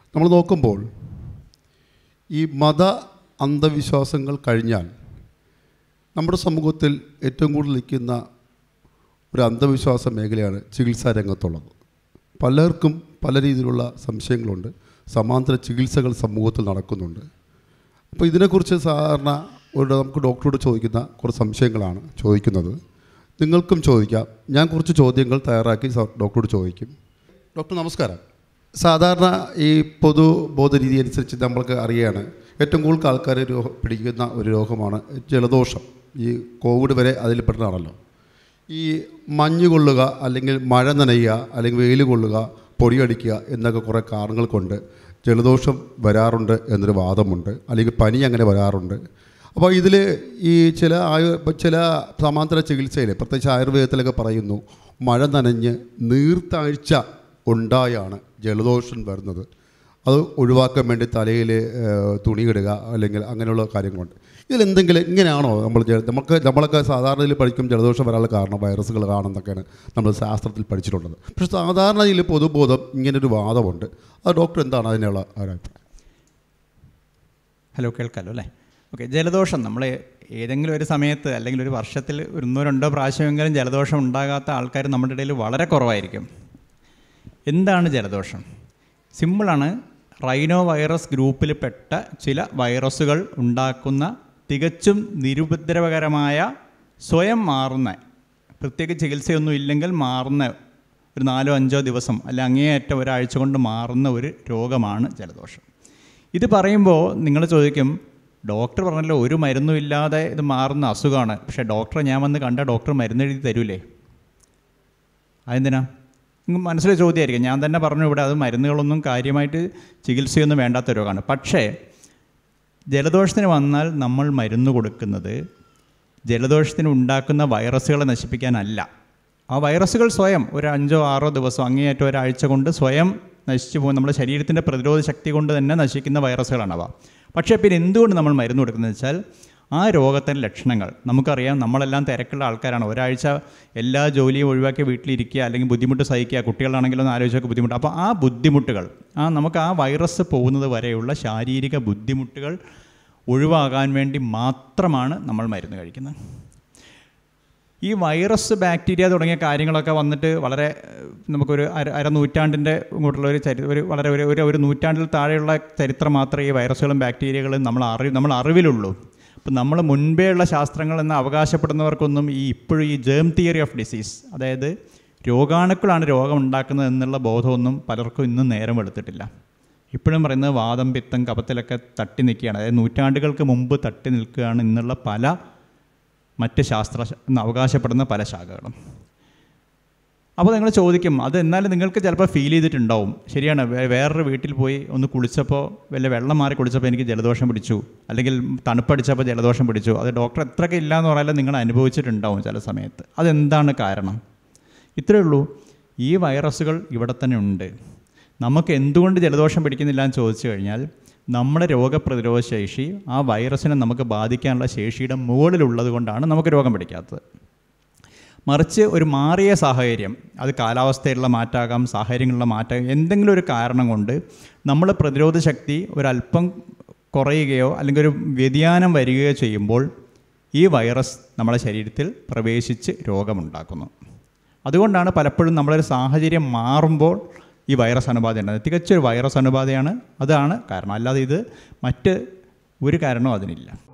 നമ്മൾ നോക്കുമ്പോൾ ഈ മത അന്ധവിശ്വാസങ്ങൾ കഴിഞ്ഞാൽ നമ്മുടെ സമൂഹത്തിൽ ഏറ്റവും കൂടുതൽ നിൽക്കുന്ന ഒരു അന്ധവിശ്വാസ മേഖലയാണ് ചികിത്സാ രംഗത്തുള്ളത് പലർക്കും പല രീതിയിലുള്ള സംശയങ്ങളുണ്ട് സമാന്തര ചികിത്സകൾ സമൂഹത്തിൽ നടക്കുന്നുണ്ട് അപ്പോൾ ഇതിനെക്കുറിച്ച് സാധാരണ ഒരു നമുക്ക് ഡോക്ടറോട് ചോദിക്കുന്ന കുറച്ച് സംശയങ്ങളാണ് ചോദിക്കുന്നത് നിങ്ങൾക്കും ചോദിക്കാം ഞാൻ കുറച്ച് ചോദ്യങ്ങൾ തയ്യാറാക്കി സ- ഡോക്ടറോട് ചോദിക്കും ഡോക്ടർ നമസ്കാരം സാധാരണ ഈ പൊതുബോധ രീതി അനുസരിച്ച് നമ്മൾക്ക് അറിയാണ് ഏറ്റവും കൂടുതൽ ആൾക്കാർ രോഗ പിടിക്കുന്ന ഒരു രോഗമാണ് ജലദോഷം ഈ കോവിഡ് വരെ അതിൽ പെട്ടതാണല്ലോ ഈ മഞ്ഞ് കൊള്ളുക അല്ലെങ്കിൽ മഴ നനയുക അല്ലെങ്കിൽ വെയിൽ കൊള്ളുക പൊടിയടിക്കുക എന്നൊക്കെ കുറേ കാരണങ്ങൾ കൊണ്ട് ജലദോഷം വരാറുണ്ട് എന്നൊരു വാദമുണ്ട് അല്ലെങ്കിൽ പനി അങ്ങനെ വരാറുണ്ട് അപ്പോൾ ഇതിൽ ഈ ചില ആയു ഇപ്പം ചില സമാന്തര ചികിത്സയിൽ പ്രത്യേകിച്ച് ആയുർവേദത്തിലൊക്കെ പറയുന്നു മഴ നനഞ്ഞ് നീർത്താഴ്ച ഉണ്ടായാണ് ജലദോഷം വരുന്നത് അത് ഒഴിവാക്കാൻ വേണ്ടി തലയിൽ തുണിയിടുക അല്ലെങ്കിൽ അങ്ങനെയുള്ള കാര്യങ്ങളുണ്ട് ഇതിലെന്തെങ്കിലും ഇങ്ങനെയാണോ നമ്മൾ ജ- നമുക്ക് നമ്മളൊക്കെ സാധാരണയിൽ പഠിക്കും ജലദോഷം വരാനുള്ള കാരണം വൈറസുകൾ കാണുന്നൊക്കെയാണ് നമ്മൾ ശാസ്ത്രത്തിൽ പഠിച്ചിട്ടുള്ളത് പക്ഷേ സാധാരണ ഇതിൽ പൊതുബോധം ഇങ്ങനൊരു വാദമുണ്ട് അത് ഡോക്ടർ എന്താണ് അതിനുള്ള ഒരു അഭിപ്രായം ഹലോ കേൾക്കാമല്ലോ അല്ലേ ഓക്കെ ജലദോഷം നമ്മൾ ഏതെങ്കിലും ഒരു സമയത്ത് അല്ലെങ്കിൽ ഒരു വർഷത്തിൽ ഒരു ഒന്നോ രണ്ടോ പ്രാവശ്യമെങ്കിലും ജലദോഷം ഉണ്ടാകാത്ത ആൾക്കാർ നമ്മുടെ ഇടയിൽ വളരെ കുറവായിരിക്കും എന്താണ് ജലദോഷം സിമ്പിളാണ് റൈനോ വൈറസ് ഗ്രൂപ്പിൽപ്പെട്ട ചില വൈറസുകൾ ഉണ്ടാക്കുന്ന തികച്ചും നിരുപദ്രവകരമായ സ്വയം മാറുന്ന പ്രത്യേക ചികിത്സയൊന്നും ഇല്ലെങ്കിൽ മാറുന്ന ഒരു നാലോ അഞ്ചോ ദിവസം അല്ല അങ്ങേയറ്റം ഒരാഴ്ച കൊണ്ട് മാറുന്ന ഒരു രോഗമാണ് ജലദോഷം ഇത് പറയുമ്പോൾ നിങ്ങൾ ചോദിക്കും ഡോക്ടർ പറഞ്ഞല്ലോ ഒരു മരുന്നും ഇല്ലാതെ ഇത് മാറുന്ന അസുഖമാണ് പക്ഷേ ഡോക്ടറെ ഞാൻ വന്ന് കണ്ട ഡോക്ടർ മരുന്ന് എഴുതി തരൂലേ അതെന്തിനാ നിങ്ങൾക്ക് മനസ്സിലെ ചോദ്യമായിരിക്കും ഞാൻ തന്നെ പറഞ്ഞു ഇവിടെ അത് മരുന്നുകളൊന്നും കാര്യമായിട്ട് ചികിത്സയൊന്നും വേണ്ടാത്ത രോഗമാണ് പക്ഷേ ജലദോഷത്തിന് വന്നാൽ നമ്മൾ മരുന്ന് കൊടുക്കുന്നത് ജലദോഷത്തിന് ഉണ്ടാക്കുന്ന വൈറസുകളെ നശിപ്പിക്കാനല്ല ആ വൈറസുകൾ സ്വയം ഒരു അഞ്ചോ ആറോ ദിവസം അങ്ങേയറ്റം ഒരാഴ്ച കൊണ്ട് സ്വയം നശിച്ചു പോകും നമ്മുടെ ശരീരത്തിൻ്റെ പ്രതിരോധ ശക്തി കൊണ്ട് തന്നെ നശിക്കുന്ന വൈറസുകളാണവ പക്ഷേ പിന്നെ എന്തുകൊണ്ട് നമ്മൾ മരുന്ന് കൊടുക്കുന്നത് വെച്ചാൽ ആ രോഗത്തിൻ്റെ ലക്ഷണങ്ങൾ നമുക്കറിയാം നമ്മളെല്ലാം തിരക്കുള്ള ആൾക്കാരാണ് ഒരാഴ്ച എല്ലാ ജോലിയും ഒഴിവാക്കി വീട്ടിലിരിക്കുക അല്ലെങ്കിൽ ബുദ്ധിമുട്ട് സഹിക്കുക കുട്ടികളാണെങ്കിലും ഒന്ന് ആലോചിച്ചൊക്കെ ബുദ്ധിമുട്ട് അപ്പോൾ ആ ബുദ്ധിമുട്ടുകൾ ആ നമുക്ക് ആ വൈറസ് പോകുന്നത് വരെയുള്ള ശാരീരിക ബുദ്ധിമുട്ടുകൾ ഒഴിവാകാൻ വേണ്ടി മാത്രമാണ് നമ്മൾ മരുന്ന് കഴിക്കുന്നത് ഈ വൈറസ് ബാക്ടീരിയ തുടങ്ങിയ കാര്യങ്ങളൊക്കെ വന്നിട്ട് വളരെ ഏഹ്, നമുക്കൊരു അര അരനൂറ്റാണ്ടിൻ്റെ ഇങ്ങോട്ടുള്ള ഒരു ചരി ഒരു വളരെ ഒരു ഒരു ഒരു നൂറ്റാണ്ടിൽ താഴെയുള്ള ചരിത്രം മാത്രമേ ഈ വൈറസുകളും ബാക്ടീരിയകളും നമ്മൾ അറിവ് നമ്മൾ അറിവിലുള്ളൂ അപ്പം നമ്മൾ മുൻപേ ഉള്ള ശാസ്ത്രങ്ങൾ എന്ന് അവകാശപ്പെടുന്നവർക്കൊന്നും ഈ ഇപ്പോഴും ഈ ജേം തിയറി ഓഫ് ഡിസീസ് അതായത് രോഗാണുക്കളാണ് രോഗം ഉണ്ടാക്കുന്നത് എന്നുള്ള ബോധമൊന്നും പലർക്കും ഇന്നും നേരം വെളുത്തിട്ടില്ല ഇപ്പോഴും പറയുന്നത് വാദം പിത്തം കപത്തിലൊക്കെ തട്ടി നിൽക്കുകയാണ് അതായത് നൂറ്റാണ്ടുകൾക്ക് മുമ്പ് തട്ടി നിൽക്കുകയാണ് ഇന്നുള്ള പല മറ്റ് ശാസ്ത്ര എന്ന് അവകാശപ്പെടുന്ന പല ശാഖകളും അപ്പോൾ നിങ്ങൾ ചോദിക്കും അത് എന്നാലും നിങ്ങൾക്ക് ചിലപ്പോൾ ഫീൽ ചെയ്തിട്ടുണ്ടാവും ശരിയാണ് വേ- വേറൊരു വീട്ടിൽ പോയി ഒന്ന് കുളിച്ചപ്പോൾ വല്ല വെള്ളം മാറി കുളിച്ചപ്പോൾ എനിക്ക് ജലദോഷം പിടിച്ചു അല്ലെങ്കിൽ തണുപ്പടിച്ചപ്പോൾ ജലദോഷം പിടിച്ചു അത് ഡോക്ടർ എത്രയൊക്കെ ഇല്ല എന്ന് പറഞ്ഞാലും നിങ്ങൾ അനുഭവിച്ചിട്ടുണ്ടാവും ചില സമയത്ത് അതെന്താണ് കാരണം ഇത്രയേ ഉള്ളൂ ഈ വൈറസുകൾ ഇവിടെ തന്നെ ഉണ്ട് നമുക്ക് എന്തുകൊണ്ട് ജലദോഷം പിടിക്കുന്നില്ല എന്ന് ചോദിച്ചു കഴിഞ്ഞാൽ നമ്മുടെ രോഗപ്രതിരോധ ശേഷി ആ വൈറസിനെ നമുക്ക് ബാധിക്കാനുള്ള ശേഷിയുടെ മുകളിലുള്ളത് കൊണ്ടാണ് നമുക്ക് രോഗം പിടിക്കാത്തത് മറിച്ച് ഒരു മാറിയ സാഹചര്യം അത് കാലാവസ്ഥയിലുള്ള മാറ്റാകാം സാഹചര്യങ്ങളിലുള്ള മാറ്റം എന്തെങ്കിലും ഒരു കാരണം കൊണ്ട് നമ്മൾ പ്രതിരോധ ശക്തി ഒരല്പം കുറയുകയോ അല്ലെങ്കിൽ ഒരു വ്യതിയാനം വരികയോ ചെയ്യുമ്പോൾ ഈ വൈറസ് നമ്മുടെ ശരീരത്തിൽ പ്രവേശിച്ച് രോഗമുണ്ടാക്കുന്നു അതുകൊണ്ടാണ് പലപ്പോഴും നമ്മളൊരു സാഹചര്യം മാറുമ്പോൾ ഈ വൈറസ് അണുബാധ ഉണ്ടാകുന്നത് തികച്ചൊരു വൈറസ് അണുബാധയാണ് അതാണ് കാരണം അല്ലാതെ ഇത് മറ്റ് ഒരു കാരണവും അതിനില്ല